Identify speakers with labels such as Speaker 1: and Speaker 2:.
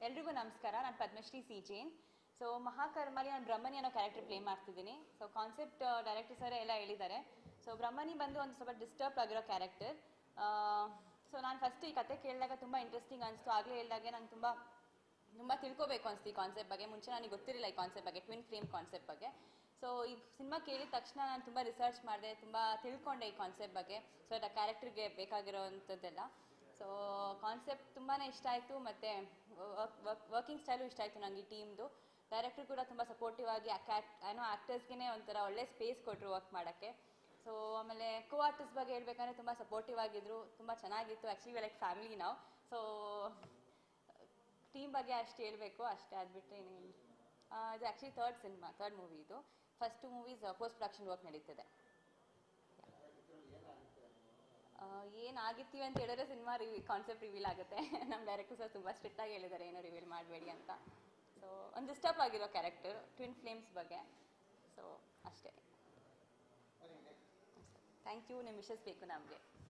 Speaker 1: ಎಲ್ರಿಗೂ ನಮಸ್ಕಾರ ನಾನು ಪದ್ಮಶ್ರೀ ಸಿ ಜೈನ್ ಸೊ ಮಹಾಕರ್ಮಲಿ ನಾನು ಬ್ರಹ್ಮನಿ ಅನ್ನೋ ಕ್ಯಾರೆಕ್ಟರ್ ಪ್ಲೇ ಮಾಡ್ತಿದ್ದೀನಿ ಸೊ ಕಾನ್ಸೆಪ್ಟ್ ಡೈರೆಕ್ಟರ್ ಸರ್ ಎಲ್ಲ ಹೇಳಿದ್ದಾರೆ ಸೊ ಬ್ರಹ್ಮನಿ ಬಂದು ಒಂದು ಸ್ವಲ್ಪ ಡಿಸ್ಟರ್ಬ್ ಆಗಿರೋ ಕ್ಯಾರೆಕ್ಟರ್ ಸೊ ನಾನು ಫಸ್ಟ್ ಈ ಕತೆ ಕೇಳಿದಾಗ ತುಂಬ ಇಂಟ್ರೆಸ್ಟಿಂಗ್ ಅನಿಸ್ತು ಆಗಲೇ ಹೇಳಿದಾಗೆ ನಂಗೆ ತುಂಬ ತುಂಬ ತಿಳ್ಕೊಬೇಕು ಅನಿಸ್ತು ಈ ಕಾನ್ಸೆಪ್ಟ್ ಬಗ್ಗೆ ಮುಂಚೆ ನನಗೆ ಗೊತ್ತಿರಲಿಲ್ಲ ಈ ಕಾನ್ಸೆಪ್ಟ್ ಬಗ್ಗೆ ಟ್ವಿನ್ ಫ್ಲೇಮ್ ಕಾನ್ಸೆಪ್ಟ್ ಬಗ್ಗೆ ಸೊ ಈ ಸಿನಿಮಾ ಕೇಳಿದ ತಕ್ಷಣ ನಾನು ತುಂಬ ರಿಸರ್ಚ್ ಮಾಡಿದೆ ತುಂಬ ತಿಳ್ಕೊಂಡೆ ಈ ಕಾನ್ಸೆಪ್ಟ್ ಬಗ್ಗೆ ಸೊ ಆ ಕ್ಯಾರೆಕ್ಟರ್ಗೆ ಬೇಕಾಗಿರೋವಂಥದ್ದೆಲ್ಲ ಸೊ ಕಾನ್ಸೆಪ್ಟ್ ತುಂಬಾ ಇಷ್ಟ ಆಯಿತು ಮತ್ತು ವರ್ಕಿಂಗ್ ಸ್ಟೈಲು ಇಷ್ಟ ಆಯಿತು ನನಗೆ ಈ ಟೀಮ್ದು ಡೈರೆಕ್ಟರ್ ಕೂಡ ತುಂಬ ಸಪೋರ್ಟಿವ್ ಆಗಿ ಏನೋ ಆ್ಯಕ್ಟರ್ಸ್ಗೆ ಒಂಥರ ಒಳ್ಳೆ ಸ್ಪೇಸ್ ಕೊಟ್ಟರು ವರ್ಕ್ ಮಾಡೋಕ್ಕೆ ಸೊ ಆಮೇಲೆ ಕೋ ಆರ್ಟಿಸ್ಟ್ ಬಗ್ಗೆ ಹೇಳ್ಬೇಕಂದ್ರೆ ತುಂಬ ಸಪೋರ್ಟಿವ್ ಆಗಿದ್ರು ತುಂಬ ಚೆನ್ನಾಗಿತ್ತು ಆ್ಯಕ್ಚುಲಿ ಲೈಕ್ ಫ್ಯಾಮಿಲಿ ನಾವು ಸೊ ಟೀಮ್ ಬಗ್ಗೆ ಅಷ್ಟು ಹೇಳಬೇಕು ಅಷ್ಟೇ ಅದ್ಬಿಟ್ರೆ ಇನ್ನೇನು ಆ, ಇದು actually third cinema third movie ಇದು first movies post production work ನಡೀತಿದೆ ಆ, ಏನಾಗಿರ್ತೀವಿ ಅಂತ ಹೇಳಿದ್ರೆ ಸಿನಿಮಾ ರಿವಿ ಕಾನ್ಸೆಪ್ಟ್ ರಿವೀಲ್ ಆಗುತ್ತೆ ನಮ್ಮ ಡೈರೆಕ್ಟರ್ ಸರ್ ತುಂಬ ಸ್ಟ್ರಿಕ್ಟ್ ಆಗಿ ಹೇಳಿದ್ದಾರೆ ಏನೋ ರಿವೀಲ್ ಮಾಡಬೇಡಿ ಅಂತ ಸೊ ಒಂದು ಡಿಸ್ಟರ್ಬ್ ಆಗಿರೋ ಕ್ಯಾರೆಕ್ಟರ್ ಟ್ವಿನ್ ಫ್ಲೇಮ್ಸ್ ಬಗ್ಗೆ ಸೊ ಅಷ್ಟೇ ಥ್ಯಾಂಕ್ ಯು ನಿಮ್ಮ ವಿಶಸ್ ಬೇಕು ನಮಗೆ